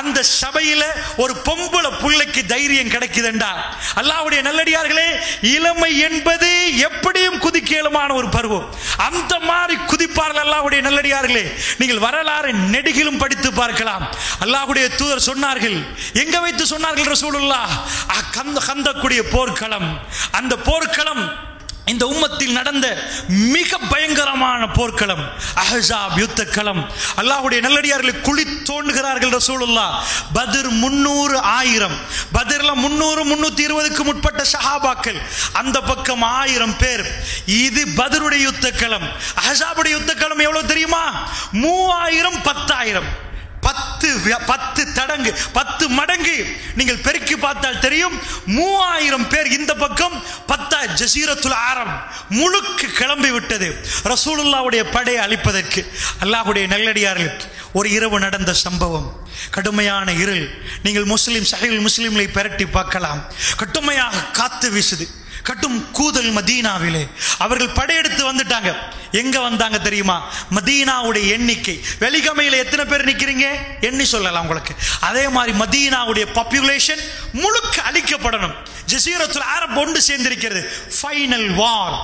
அந்த சபையில ஒரு பொம்பளை புள்ளைக்கு தைரியம் கிடைக்குதுண்டா அல்லாஹ்வுடைய நல்லடியார்களே இளமை என்பது எப்படியும் குதிக்கேலுமான ஒரு பருவம் அந்த மாதிரி குதிப்பார்கள் அல்லாஹ்வுடைய நல்லடியார்களே நீங்கள் வரலாறு நெடுகிலும் படித்து பார்க்கலாம் அல்லாஹ்வுடைய தூதர் சொன்னார்கள் எங்க வைத்து சொன்னார்கள் ரசூலுல்லாஹ் அஹ், கந்த கந்தக்கூடிய போர்க்களம் அந்த போர்க்களம் இந்த உம்மத்தில் நடந்த மிக பயங்கரமான போர்க்களம் அஹசாப் யுத்த களம் அல்லாஹ்வுடைய நல்லடியார்களை குழி தோண்டுகிறார்கள் ரசூலுல்லா பத்ர் முன்னூறு ஆயிரம் பத்ர்ல முன்னூறு முன்னூத்தி இருபதுக்கு முற்பட்ட சஹாபாக்கள் அந்த பக்கம் ஆயிரம் பேர் இது பத்ருடைய யுத்த களம் அஹசாபுடைய யுத்த களம் எவ்வளவு தெரியுமா மூவாயிரம் பத்தாயிரம் பத்து விய- பத்து தடங்கு பத்து மடங்கு நீங்கள் பெருக்கி பார்த்தால் தெரியும் மூவாயிரம் பேர் இந்த பக்கம் பத்தா ஜசீரத்துல் ஆரம் முழுக்க கிளம்பி விட்டது ரசூலுல்லாவுடைய படையை அழிப்பதற்கு அல்லாஹ்வுடைய நல்லடியார்கள் ஒரு இரவு நடந்த சம்பவம் கடுமையான இருள் நீங்கள் முஸ்லிம் சஹீல் முஸ்லிம்களை பெரட்டி பார்க்கலாம் கடுமையாக காத்து வீசுது கட்டும் கூதல் மதீனாவிலே அவர்கள் படையெடுத்து வந்துட்டாங்க எங்க வந்தாங்க தெரியுமா மதீனாவுடைய எண்ணிக்கை வெலிகமையில எத்தனை பேர் நிக்கிறீங்க எண்ணி சொல்லலாம் உங்களுக்கு அதே மாதிரி மதீனாவுடைய பாப்புலேஷன் முழுக்க அழிக்கப்படணும் ஜசீரத்துல் அரப் ஒன்று சேர்ந்திருக்கிறது ஃபைனல் வார்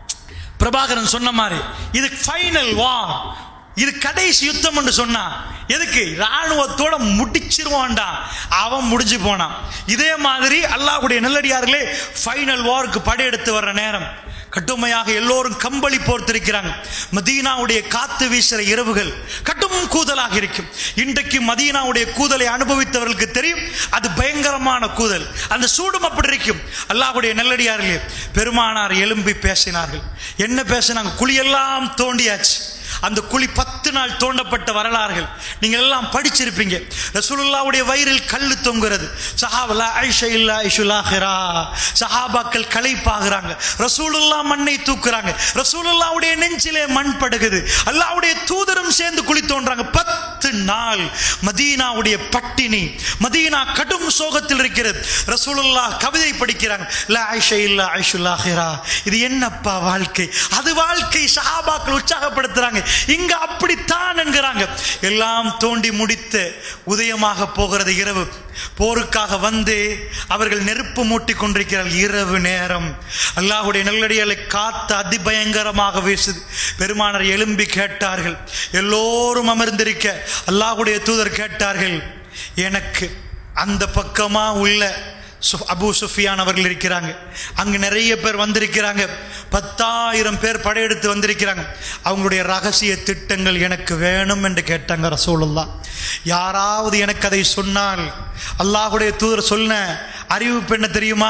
பிரபாகரன் சொன்ன மாதிரி இது ஃபைனல் வார் இது கடைசி யுத்தம் என்று சொன்னா எதுக்கு ராணுவத்தோட முடிச்சிருவான்டா அவன் முடிஞ்சு போனான் இதே மாதிரி அல்லாஹ்வுடைய நல்லடியார்களே ஃபைனல் வாருக்கு படையெடுத்து வர்ற நேரம் கடுமையாக எல்லோரும் கம்பளி போர்த்திருக்கிறாங்க மதீனாவுடைய காத்து வீசுற இரவுகள் கடும் கூதலாக இருக்கும் இன்றைக்கு மதீனாவுடைய கூதலை அனுபவித்தவர்களுக்கு தெரியும் அது பயங்கரமான கூதல் அந்த சூடும் அப்படி இருக்கும் அல்லாஹ்வுடைய நல்லடியார்களே பெருமானார் எழும்பி பேசினார்கள் என்ன பேசினாங்க குழியெல்லாம் தோண்டியாச்சு அந்த குழி பத்து நாள் தோண்டப்பட்ட வரலாறுகள் நீங்கள் எல்லாம் படிச்சிருப்பீங்க ரசூலுல்லாவுடைய வயிறில் கல்லு தொங்குறது சஹாபலா ஐஷா இல்லா ஐஷுலாஹிரா சஹாபாக்கள் களைப்பாகிறாங்க ரசூலுல்லா மண்ணை தூக்குறாங்க ரசூலுல்லாவுடைய நெஞ்சிலே மண் படுகுது அல்லாவுடைய தூதரும் சேர்ந்து குழி தோன்றாங்க பத்து நாள் மதீனாவுடைய பட்டினி மதீனா கடும் சோகத்தில் இருக்கிறது ரசூலுல்லா கவிதை படிக்கிறாங்க லா ஐஷா இல்லா ஐஷுலாஹிரா இது என்னப்பா வாழ்க்கை அது வாழ்க்கை சஹாபாக்கள் உற்சாகப்படுத்துறாங்க இங்க அப்படித்தான் என்கிறாங்க எல்லாம் தோண்டி முடித்து உதயமாக போகிறது இரவு போருக்காக வந்து அவர்கள் நெருப்பு மூட்டி கொண்டிருக்கிறார்கள் இரவு நேரம் அல்லாஹ்வுடைய நல்லடியாலை காத்து அதிபயங்கரமாக வீசுது பெருமானர் எழும்பி கேட்டார்கள் எல்லோரும் அமர்ந்திருக்க அல்லாஹ்வுடைய தூதர் கேட்டார்கள் எனக்கு அந்த பக்கமா உள்ள சு- அபூ சுஃபியான் அவர்கள் இருக்கிறாங்க அங்கு நிறைய பேர் வந்திருக்கிறாங்க பத்தாயிரம் பேர் படையெடுத்து வந்திருக்கிறாங்க அவங்களுடைய ரகசிய திட்டங்கள் எனக்கு வேணும் என்று கேட்டாங்க ரசூலுல்லா யாராவது எனக்கு அதை சொன்னால் அல்லாஹ்வுடைய தூதர் சொன்ன அறிவிப்பு என்ன தெரியுமா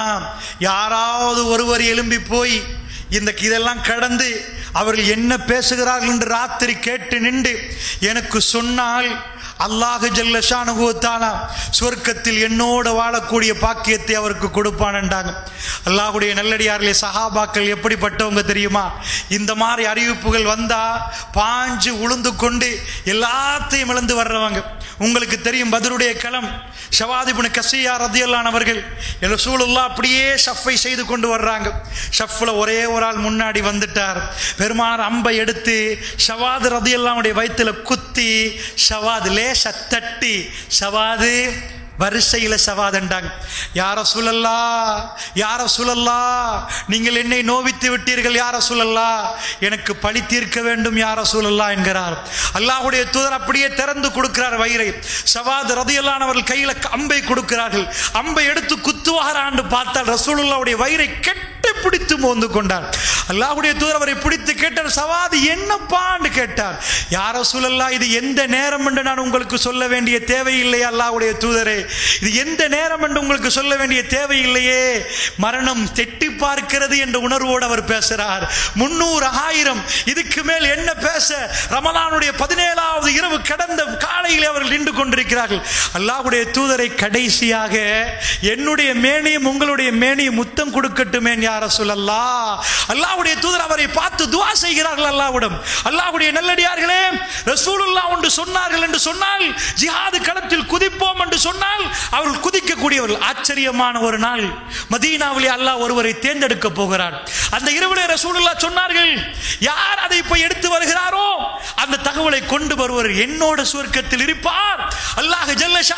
யாராவது ஒருவர் எழும்பி போய் இந்த இதெல்லாம் கடந்து அவர்கள் என்ன பேசுகிறார்கள் என்று ராத்திரி கேட்டு நின்று எனக்கு சொன்னால் அல்லாஹு ஜல்லஷானுகுவத்தானா சொர்க்கத்தில் என்னோட வாழக்கூடிய பாக்கியத்தை அவருக்கு கொடுப்பான்ண்டாங்க அல்லாஹுடைய நல்லடியார்களே சஹாபாக்கள் எப்படிப்பட்டவங்க தெரியுமா இந்த மாதிரி அறிவிப்புகள் வந்தா பாஞ்சு உளுந்து கொண்டு எல்லாத்தையும் இழந்து வர்றவங்க உங்களுக்கு தெரியும் பதருடைய களம் ஷவாதிபுன் கசியா ரதியல்லான் அவர்கள் ரசூலுல்லா அப்படியே ஷஃப்பை செய்து கொண்டு வர்றாங்க ஷஃப்ல ஒரே ஒரு ஆள் முன்னாடி வந்துட்டார் பெருமார் அம்பை எடுத்து ஷவாது ரதியல்லாவுடைய வயித்துல குத்தி ஷவாது லேச தட்டி ஷவாது வரிசையில சவாதண்டாங்க யார சுழல்லா யார சுழல்லா நீங்கள் என்னை நோவித்து விட்டீர்கள் யார சுழல்லா எனக்கு பழி தீர்க்க வேண்டும் யார சூழல்லா என்கிறார் அல்லாஹ்வுடைய தூதர் அப்படியே திறந்து கொடுக்கிறார் வயிறை சவாத் ரதியல்லானவர்கள் கையில அம்பை கொடுக்கிறார்கள் அம்பை எடுத்து குத்துவாரான்னு பார்த்தால் ரசூலுல்லாவுடைய வயிறை கெட்டு பிடித்து மோந்து கொண்டார் அல்லாஹ்வுடைய தூதர் அவரை பிடித்து கேட்டார் சவாது என்னப்பான்னு கேட்டார் யார சூழல்லா இது எந்த நேரம் என்று நான் உங்களுக்கு சொல்ல வேண்டிய தேவையில்லை அல்லாஹ்வுடைய தூதரே இது எந்த நேரம் என்று உங்களுக்கு சொல்ல வேண்டிய தேவையில்லையே மரணம் தெட்டி பார்க்கிறது என்ற உணர்வோடு அவர் பேசுறார் முன்னூறு ஆயிரம் இதுக்கு மேல் என்ன பேச ரமலானுடைய பதினேழாவது இரவு கடந்த காலையில் அவர்கள் நின்று கொண்டிருக்கிறார்கள் அல்லாஹ்வுடைய தூதரை கடைசியாக என்னுடைய மேனியும் உங்களுடைய மேனியும் முத்தம் கொடுக்கட்டுமே யார சொல்லல்லா அல்லாஹ்வுடைய தூதர் அவரை பார்த்து துவா செய்கிறார்கள் அல்லாஹ்விடம் அல்லாஹ்வுடைய நல்லடியார்களே ரசூலுல்லா ஒன்று சொன்னார்கள் என்று சொன்னால் ஜிஹாது களத்தில் குதிப்போம் என்று சொன்னால் அவர்கள் குதிக்கக்கூடியவர்கள் ஆச்சரியமான ஒரு நாள் மதீனாவிலே அல்லாஹ் ஒருவரை தேர்ந்தெடுக்க போகிறார் அந்த இரவிலே ரசூலுல்லா சொன்னார்கள் யார் அதை போய் எடுத்து வருகிறாரோ அந்த தகவலை கொண்டு வருவர் என்னோட சுவர்க்கத்தில் இருப்பார் அல்லாஹ் ஜல்ல